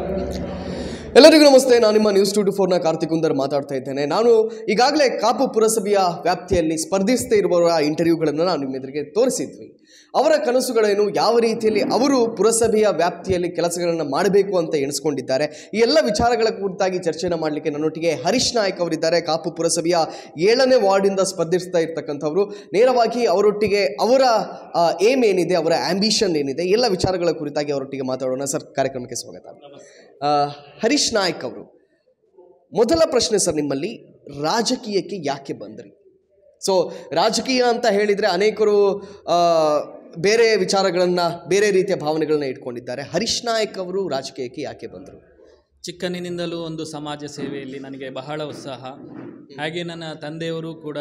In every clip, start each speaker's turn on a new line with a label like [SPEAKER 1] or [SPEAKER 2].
[SPEAKER 1] ಎಲ್ಲರಿಗೂ ನಮಸ್ತೆ ನಾನು ನಿಮ್ಮ ನ್ಯೂಸ್ ಟು ಫೋರ್ನ ಕಾರ್ತಿಕ್ ಕುಂದರ್ ಮಾತಾಡ್ತಾ ಇದ್ದೇನೆ ನಾನು ಈಗಾಗಲೇ ಕಾಪು ಪುರಸಭೆಯ ವ್ಯಾಪ್ತಿಯಲ್ಲಿ ಸ್ಪರ್ಧಿಸ್ತಾ ಇರುವವರ ಇಂಟರ್ವ್ಯೂಗಳನ್ನು ನಾವು ನಿಮ್ಮ ಎದುರಿಗೆ ತೋರಿಸಿದ್ವಿ ಅವರ ಕನಸುಗಳೇನು ಯಾವ ರೀತಿಯಲ್ಲಿ ಅವರು ಪುರಸಭೆಯ ವ್ಯಾಪ್ತಿಯಲ್ಲಿ ಕೆಲಸಗಳನ್ನು ಮಾಡಬೇಕು ಅಂತ ಎಣಿಸ್ಕೊಂಡಿದ್ದಾರೆ ಈ ಎಲ್ಲ ವಿಚಾರಗಳ ಕುರಿತಾಗಿ ಚರ್ಚೆಯನ್ನು ಮಾಡಲಿಕ್ಕೆ ನನ್ನೊಟ್ಟಿಗೆ ಹರೀಶ್ ನಾಯಕ್ ಅವರಿದ್ದಾರೆ ಕಾಪು ಪುರಸಭೆಯ ಏಳನೇ ವಾರ್ಡಿಂದ ಸ್ಪರ್ಧಿಸ್ತಾ ಇರ್ತಕ್ಕಂಥವ್ರು ನೇರವಾಗಿ ಅವರೊಟ್ಟಿಗೆ ಅವರ ಏಮ್ ಏನಿದೆ ಅವರ ಆಂಬಿಷನ್ ಏನಿದೆ ಎಲ್ಲ ವಿಚಾರಗಳ ಕುರಿತಾಗಿ ಅವರೊಟ್ಟಿಗೆ ಮಾತಾಡೋಣ ಸರ್ ಕಾರ್ಯಕ್ರಮಕ್ಕೆ ಸ್ವಾಗತ ಆ, ಹರೀಶ್ ನಾಯಕ್ ಅವರು ಮೊದಲ ಪ್ರಶ್ನೆ ಸರ್ ನಿಮ್ಮಲ್ಲಿ ರಾಜಕೀಯಕ್ಕೆ ಯಾಕೆ ಬಂದ್ರಿ ಸೊ ರಾಜಕೀಯ ಅಂತ ಹೇಳಿದರೆ ಅನೇಕರು ಆ, ಬೇರೆ ವಿಚಾರಗಳನ್ನು ಬೇರೆ ರೀತಿಯ ಭಾವನೆಗಳನ್ನ ಇಟ್ಕೊಂಡಿದ್ದಾರೆ ಹರೀಶ್ ನಾಯಕ್ ಅವರು ರಾಜಕೀಯಕ್ಕೆ ಯಾಕೆ ಬಂದರು
[SPEAKER 2] ಚಿಕ್ಕಂದಿನಿಂದಲೂ ಒಂದು ಸಮಾಜ ಸೇವೆಯಲ್ಲಿ ನನಗೆ ಬಹಳ ಉತ್ಸಾಹ ಹಾಗೆ ನನ್ನ ತಂದೆಯವರು ಕೂಡ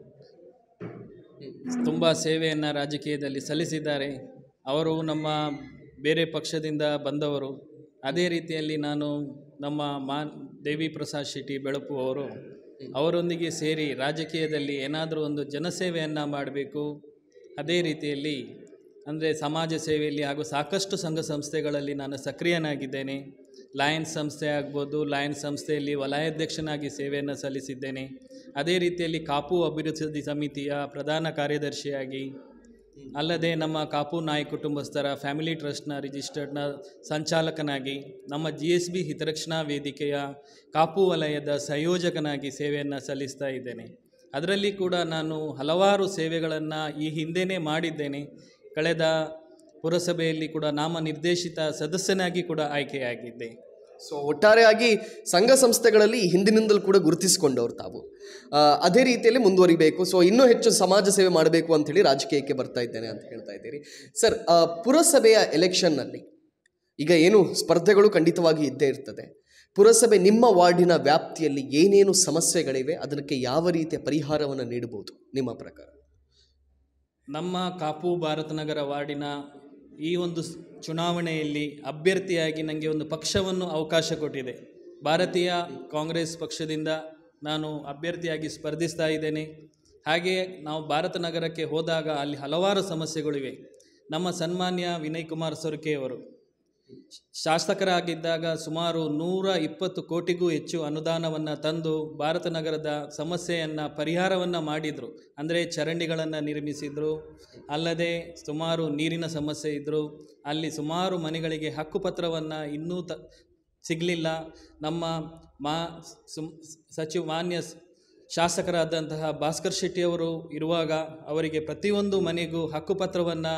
[SPEAKER 2] ತುಂಬ ಸೇವೆಯನ್ನು ರಾಜಕೀಯದಲ್ಲಿ ಸಲ್ಲಿಸಿದ್ದಾರೆ ಅವರು ನಮ್ಮ ಬೇರೆ ಪಕ್ಷದಿಂದ ಬಂದವರು ಅದೇ ರೀತಿಯಲ್ಲಿ ನಾನು ನಮ್ಮ ಮಾ ದೇವಿ ಪ್ರಸಾದ್ ಶೆಟ್ಟಿ ಬೆಳಪು ಅವರು ಅವರೊಂದಿಗೆ ಸೇರಿ ರಾಜಕೀಯದಲ್ಲಿ ಏನಾದರೂ ಒಂದು ಜನಸೇವೆಯನ್ನು ಮಾಡಬೇಕು ಅದೇ ರೀತಿಯಲ್ಲಿ ಅಂದರೆ ಸಮಾಜ ಸೇವೆಯಲ್ಲಿ ಹಾಗೂ ಸಾಕಷ್ಟು ಸಂಘ ಸಂಸ್ಥೆಗಳಲ್ಲಿ ನಾನು ಸಕ್ರಿಯನಾಗಿದ್ದೇನೆ ಲಯನ್ಸ್ ಸಂಸ್ಥೆ ಆಗ್ಬೋದು ಲಯನ್ಸ್ ಸಂಸ್ಥೆಯಲ್ಲಿ ವಲಯಾಧ್ಯಕ್ಷನಾಗಿ ಸೇವೆಯನ್ನು ಸಲ್ಲಿಸಿದ್ದೇನೆ ಅದೇ ರೀತಿಯಲ್ಲಿ ಕಾಪು ಅಭಿವೃದ್ಧಿ ಸಮಿತಿಯ ಪ್ರಧಾನ ಕಾರ್ಯದರ್ಶಿಯಾಗಿ ಅಲ್ಲದೆ ನಮ್ಮ ಕಾಪು ನಾಯಕ್ ಕುಟುಂಬಸ್ಥರ ಫ್ಯಾಮಿಲಿ ಟ್ರಸ್ಟ್ನ ರಿಜಿಸ್ಟರ್ಡ್ನ ಸಂಚಾಲಕನಾಗಿ ನಮ್ಮ ಜಿ ಎಸ್ ಬಿ ಹಿತರಕ್ಷಣಾ ವೇದಿಕೆಯ ಕಾಪು ವಲಯದ ಸಂಯೋಜಕನಾಗಿ ಸೇವೆಯನ್ನು ಸಲ್ಲಿಸ್ತಾ ಇದ್ದೇನೆ ಅದರಲ್ಲಿ ಕೂಡ ನಾನು ಹಲವಾರು ಸೇವೆಗಳನ್ನು ಈ ಹಿಂದೆಯೇ ಮಾಡಿದ್ದೇನೆ ಕಳೆದ ಪುರಸಭೆಯಲ್ಲಿ ಕೂಡ ನಾಮ ನಿರ್ದೇಶಿತ ಸದಸ್ಯನಾಗಿ ಕೂಡ ಆಯ್ಕೆಯಾಗಿದ್ದೆ
[SPEAKER 1] ಸೊ ಒಟ್ಟಾರೆಯಾಗಿ ಸಂಘ ಸಂಸ್ಥೆಗಳಲ್ಲಿ ಹಿಂದಿನಿಂದಲೂ ಕೂಡ ಗುರುತಿಸಿಕೊಂಡವ್ರು ತಾವು ಆ, ಅದೇ ರೀತಿಯಲ್ಲಿ ಮುಂದುವರಿಬೇಕು ಸೊ ಇನ್ನೂ ಹೆಚ್ಚು ಸಮಾಜ ಸೇವೆ ಮಾಡಬೇಕು ಅಂತೇಳಿ ರಾಜಕೀಯಕ್ಕೆ ಬರ್ತಾ ಇದ್ದೇನೆ ಅಂತ ಹೇಳ್ತಾ ಇದ್ದೀರಿ ಸರ್ ಆ, ಪುರಸಭೆಯ ಎಲೆಕ್ಷನ್ನಲ್ಲಿ ಈಗ ಏನು ಸ್ಪರ್ಧೆಗಳು ಖಂಡಿತವಾಗಿ ಇದ್ದೇ ಇರ್ತದೆ ಪುರಸಭೆ ನಿಮ್ಮ ವಾರ್ಡಿನ ವ್ಯಾಪ್ತಿಯಲ್ಲಿ ಏನೇನು ಸಮಸ್ಯೆಗಳಿವೆ ಅದಕ್ಕೆ ಯಾವ ರೀತಿಯ ಪರಿಹಾರವನ್ನು ನೀಡಬಹುದು ನಿಮ್ಮ ಪ್ರಕಾರ
[SPEAKER 2] ನಮ್ಮ ಕಾಪು ಭಾರತನಗರ ವಾರ್ಡಿನ ಈ ಒಂದು ಸ್- ಚುನಾವಣೆಯಲ್ಲಿ ಅಭ್ಯರ್ಥಿಯಾಗಿ ನನಗೆ ಒಂದು ಪಕ್ಷವನ್ನು ಅವಕಾಶ ಕೊಟ್ಟಿದೆ ಭಾರತೀಯ ಕಾಂಗ್ರೆಸ್ ಪಕ್ಷದಿಂದ ನಾನು ಅಭ್ಯರ್ಥಿಯಾಗಿ ಸ್ಪರ್ಧಿಸ್ತಾ ಇದ್ದೇನೆ ಹಾಗೆಯೇ ನಾವು ಭಾರತ ನಗರಕ್ಕೆ ಹೋದಾಗ ಅಲ್ಲಿ ಹಲವಾರು ಸಮಸ್ಯೆಗಳಿವೆ ನಮ್ಮ ಸನ್ಮಾನ್ಯ ವಿನಯ್ ಕುಮಾರ್ ಸೊರಕೆಯವರು ಶಾಸಕರಾಗಿದ್ದಾಗ ಸುಮಾರು ನೂರ ಇಪ್ಪತ್ತು ಕೋಟಿಗೂ ಹೆಚ್ಚು ಅನುದಾನವನ್ನು ತಂದು ಭಾರತ ನಗರದ ಸಮಸ್ಯೆಯನ್ನು ಪರಿಹಾರವನ್ನು ಮಾಡಿದರು ಅಂದರೆ ಚರಂಡಿಗಳನ್ನು ನಿರ್ಮಿಸಿದರು ಅಲ್ಲದೆ ಸುಮಾರು ನೀರಿನ ಸಮಸ್ಯೆ ಇದ್ದರು ಅಲ್ಲಿ ಸುಮಾರು ಮನೆಗಳಿಗೆ ಹಕ್ಕುಪತ್ರವನ್ನು ಇನ್ನೂ ತ ಸಿಗಲಿಲ್ಲ ನಮ್ಮ ಮಾ ಸುಮ್ ಸಚಿವ ಮಾನ್ಯ ಸ್- ಶಾಸಕರಾದಂತಹ ಭಾಸ್ಕರ್ ಶೆಟ್ಟಿಯವರು ಇರುವಾಗ ಅವರಿಗೆ ಪ್ರತಿಯೊಂದು ಮನೆಗೂ ಹಕ್ಕುಪತ್ರವನ್ನು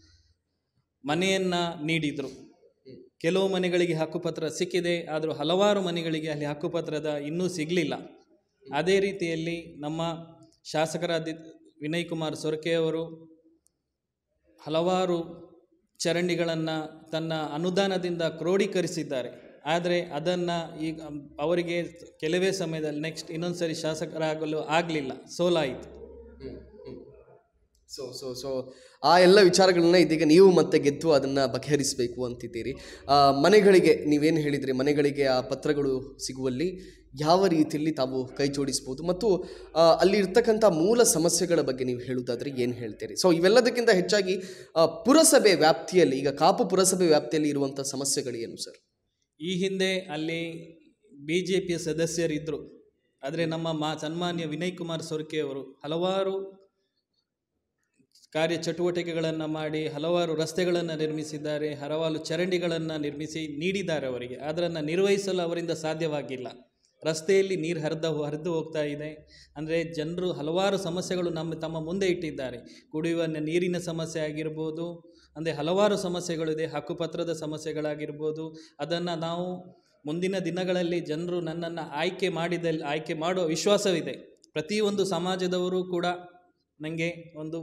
[SPEAKER 2] ಮನೆಯನ್ನು ನೀಡಿದರು ಕೆಲವು ಮನೆಗಳಿಗೆ ಹಕ್ಕುಪತ್ರ ಸಿಕ್ಕಿದೆ ಆದರೂ ಹಲವಾರು ಮನೆಗಳಿಗೆ ಅಲ್ಲಿ ಹಕ್ಕುಪತ್ರದ ಇನ್ನೂ ಸಿಗಲಿಲ್ಲ ಅದೇ ರೀತಿಯಲ್ಲಿ ನಮ್ಮ ಶಾಸಕರಾದ ವಿನಯ್ ಕುಮಾರ್ ಸೊರಕೆಯವರು ಹಲವಾರು ಚರಂಡಿಗಳನ್ನು ತನ್ನ ಅನುದಾನದಿಂದ ಕ್ರೋಢೀಕರಿಸಿದ್ದಾರೆ ಆದರೆ ಅದನ್ನು ಈಗ ಅವರಿಗೆ ಕೆಲವೇ ಸಮಯದಲ್ಲಿ ನೆಕ್ಸ್ಟ್ ಇನ್ನೊಂದು ಸರಿ ಶಾಸಕರಾಗಲು ಆಗಲಿಲ್ಲ ಸೋಲಾಯಿತು
[SPEAKER 1] ಸೊ ಸೊ ಸೊ ಆ ಎಲ್ಲ ವಿಚಾರಗಳನ್ನ ಇದೀಗ ನೀವು ಮತ್ತೆ ಗೆದ್ದು ಅದನ್ನು ಬಗೆಹರಿಸಬೇಕು ಅಂತಿದ್ದೀರಿ ಆ, ಮನೆಗಳಿಗೆ ನೀವೇನು ಹೇಳಿದ್ರಿ ಮನೆಗಳಿಗೆ ಆ ಪತ್ರಗಳು ಸಿಗುವಲ್ಲಿ ಯಾವ ರೀತಿಯಲ್ಲಿ ತಾವು ಕೈ ಜೋಡಿಸ್ಬೋದು ಮತ್ತು ಆ, ಅಲ್ಲಿ ಇರ್ತಕ್ಕಂಥ ಮೂಲ ಸಮಸ್ಯೆಗಳ ಬಗ್ಗೆ ನೀವು ಹೇಳುವುದಾದ್ರೆ ಏನು ಹೇಳ್ತೀರಿ ಸೊ ಇವೆಲ್ಲದಕ್ಕಿಂತ ಹೆಚ್ಚಾಗಿ ಆ, ಪುರಸಭೆ ವ್ಯಾಪ್ತಿಯಲ್ಲಿ ಈಗ ಕಾಪು ಪುರಸಭೆ ವ್ಯಾಪ್ತಿಯಲ್ಲಿ ಇರುವಂಥ ಸಮಸ್ಯೆಗಳು ಏನು ಸರ್
[SPEAKER 2] ಈ ಹಿಂದೆ ಅಲ್ಲಿ ಬಿ ಜೆ ಪಿಯ ಸದಸ್ಯರಿದ್ದರು ಆದರೆ ನಮ್ಮ ಮಾ ಸನ್ಮಾನ್ಯ ವಿನಯ್ ಕುಮಾರ್ ಸೊರ್ಕೆ ಅವರು ಹಲವಾರು ಕಾರ್ಯ ಚಟುವಟಿಕೆಗಳನ್ನು ಮಾಡಿ ಹಲವಾರು ರಸ್ತೆಗಳನ್ನು ನಿರ್ಮಿಸಿದ್ದಾರೆ ಹಲವಾರು ಚರಂಡಿಗಳನ್ನು ನಿರ್ಮಿಸಿ ನೀಡಿದ್ದಾರೆ ಅವರಿಗೆ ಅದನ್ನು ನಿರ್ವಹಿಸಲು ಅವರಿಂದ ಸಾಧ್ಯವಾಗಿಲ್ಲ ರಸ್ತೆಯಲ್ಲಿ ನೀರು ಹರಿದ ಹರಿದು ಹೋಗ್ತಾ ಇದೆ ಅಂದರೆ ಜನರು ಹಲವಾರು ಸಮಸ್ಯೆಗಳು ನಮ್ಮ ತಮ್ಮ ಮುಂದೆ ಇಟ್ಟಿದ್ದಾರೆ ಕುಡಿಯುವ ನ- ನೀರಿನ ಸಮಸ್ಯೆ ಆಗಿರ್ಬೋದು ಅಂದರೆ ಹಲವಾರು ಸಮಸ್ಯೆಗಳಿದೆ ಹಕ್ಕುಪತ್ರದ ಸಮಸ್ಯೆಗಳಾಗಿರ್ಬೋದು ಅದನ್ನು ನಾವು ಮುಂದಿನ ದಿನಗಳಲ್ಲಿ ಜನರು ನನ್ನನ್ನು ಆಯ್ಕೆ ಮಾಡಿದಲ್ಲಿ ಆಯ್ಕೆ ಮಾಡುವ ವಿಶ್ವಾಸವಿದೆ ಪ್ರತಿಯೊಂದು ಸಮಾಜದವರು ಕೂಡ ನನಗೆ ಒಂದು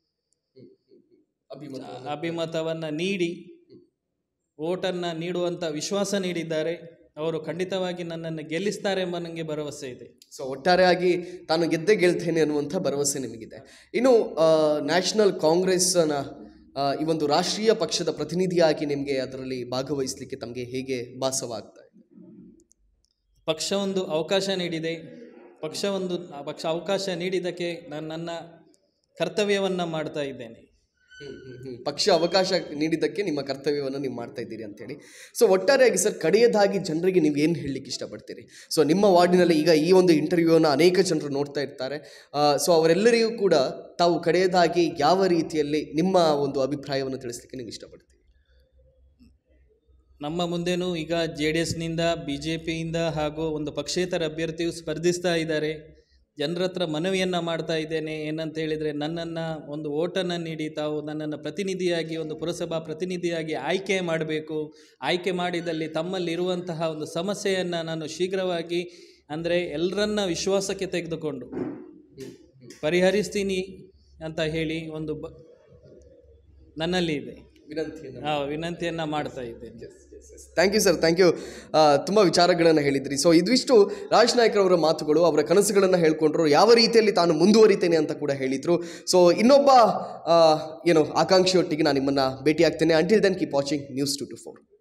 [SPEAKER 2] ಅಭಿಮತವನ್ನು ನೀಡಿ ಓಟನ್ನು ನೀಡುವಂಥ ವಿಶ್ವಾಸ ನೀಡಿದ್ದಾರೆ ಅವರು ಖಂಡಿತವಾಗಿ ನನ್ನನ್ನು ಗೆಲ್ಲಿಸ್ತಾರೆ ಎಂಬ ನನಗೆ ಭರವಸೆ ಇದೆ
[SPEAKER 1] ಸೊ ಒಟ್ಟಾರೆಯಾಗಿ ತಾನು ಗೆದ್ದೇ ಗೆಲ್ತೇನೆ ಅನ್ನುವಂಥ ಭರವಸೆ ನಿಮಗಿದೆ ಇನ್ನು ನ್ಯಾಷನಲ್ ಕಾಂಗ್ರೆಸ್ನ ಆ, ಈ ಒಂದು ರಾಷ್ಟ್ರೀಯ ಪಕ್ಷದ ಪ್ರತಿನಿಧಿಯಾಗಿ ನಿಮಗೆ ಅದರಲ್ಲಿ ಭಾಗವಹಿಸಲಿಕ್ಕೆ ತಮಗೆ ಹೇಗೆ ಭಾಸವಾಗ್ತಾ ಇದೆ
[SPEAKER 2] ಪಕ್ಷ ಒಂದು ಅವಕಾಶ ನೀಡಿದೆ ಪಕ್ಷ ಒಂದು ಆ ಪಕ್ಷ ಅವಕಾಶ ನೀಡಿದ್ದಕ್ಕೆ ನಾನು ನನ್ನ ಕರ್ತವ್ಯವನ್ನು ಮಾಡ್ತಾ ಇದ್ದೇನೆ
[SPEAKER 1] ಪಕ್ಷ ಅವಕಾಶ ನೀಡಿದ್ದಕ್ಕೆ ನಿಮ್ಮ ಕರ್ತವ್ಯವನ್ನು ನೀವು ಮಾಡ್ತಾ ಇದ್ದೀರಿ ಅಂತೇಳಿ ಸೊ ಒಟ್ಟಾರೆಯಾಗಿ ಸರ್ ಕಡೆಯದಾಗಿ ಜನರಿಗೆ ನೀವು ಏನು ಹೇಳಲಿಕ್ಕೆ ಇಷ್ಟಪಡ್ತೀರಿ ಸೊ ನಿಮ್ಮ ವಾರ್ಡಿನಲ್ಲಿ ಈಗ ಈ ಒಂದು ಇಂಟರ್ವ್ಯೂವನ್ನು ಅನೇಕ ಜನರು ನೋಡ್ತಾ ಇರ್ತಾರೆ ಸೊ ಅವರೆಲ್ಲರಿಗೂ ಕೂಡ ತಾವು ಕಡೆಯದಾಗಿ ಯಾವ ರೀತಿಯಲ್ಲಿ ನಿಮ್ಮ ಒಂದು ಅಭಿಪ್ರಾಯವನ್ನು ತಿಳಿಸ್ಲಿಕ್ಕೆ ನೀವು ಇಷ್ಟಪಡ್ತೀರಿ
[SPEAKER 2] ನಮ್ಮ ಮುಂದೆನೂ ಈಗ ಜೆ ಡಿ ಎಸ್ನಿಂದ ಬಿ ಜೆ ಪಿಯಿಂದ ಹಾಗೂ ಒಂದು ಪಕ್ಷೇತರ ಅಭ್ಯರ್ಥಿಯು ಸ್ಪರ್ಧಿಸ್ತಾ ಇದ್ದಾರೆ ಜನರ ಹತ್ರ ಮನವಿಯನ್ನು ಮಾಡ್ತಾ ಇದ್ದೇನೆ ಏನಂತ ಹೇಳಿದರೆ ನನ್ನನ್ನು ಒಂದು ಓಟನ್ನು ನೀಡಿ ತಾವು ನನ್ನನ್ನು ಪ್ರತಿನಿಧಿಯಾಗಿ ಒಂದು ಪುರಸಭಾ ಪ್ರತಿನಿಧಿಯಾಗಿ ಆಯ್ಕೆ ಮಾಡಬೇಕು ಆಯ್ಕೆ ಮಾಡಿದಲ್ಲಿ ತಮ್ಮಲ್ಲಿರುವಂತಹ ಒಂದು ಸಮಸ್ಯೆಯನ್ನು ನಾನು ಶೀಘ್ರವಾಗಿ ಅಂದರೆ ಎಲ್ಲರನ್ನ ವಿಶ್ವಾಸಕ್ಕೆ ತೆಗೆದುಕೊಂಡು ಪರಿಹರಿಸ್ತೀನಿ ಅಂತ ಹೇಳಿ ಒಂದು ಬ ನನ್ನಲ್ಲಿ ಇದೆ
[SPEAKER 1] ವಿನಂತಿಯನ್ನು
[SPEAKER 2] ಆ ವಿನಂತಿಯನ್ನು ಮಾಡ್ತಾ ಇದ್ದೇನೆ
[SPEAKER 1] thank you sir thank you ತುಂಬ ವಿಚಾರಗಳನ್ನು ಹೇಳಿದ್ರಿ ಸೊ ಇದಿಷ್ಟು ರಾಜ್ ನಾಯ್ಕರ್ ಅವರ ಮಾತುಗಳು ಅವರ ಕನಸುಗಳನ್ನು ಹೇಳ್ಕೊಂಡ್ರು ಯಾವ ರೀತಿಯಲ್ಲಿ ತಾನು ಮುಂದುವರಿತೇನೆ ಅಂತ ಕೂಡ ಹೇಳಿದರು ಸೊ ಇನ್ನೊಬ್ಬ ಆ, ಏನು ಆಕಾಂಕ್ಷಿಯೊಟ್ಟಿಗೆ ನಾನು ನಿಮ್ಮನ್ನು ಭೇಟಿ ಆಗ್ತೇನೆ until then keep watching news two two four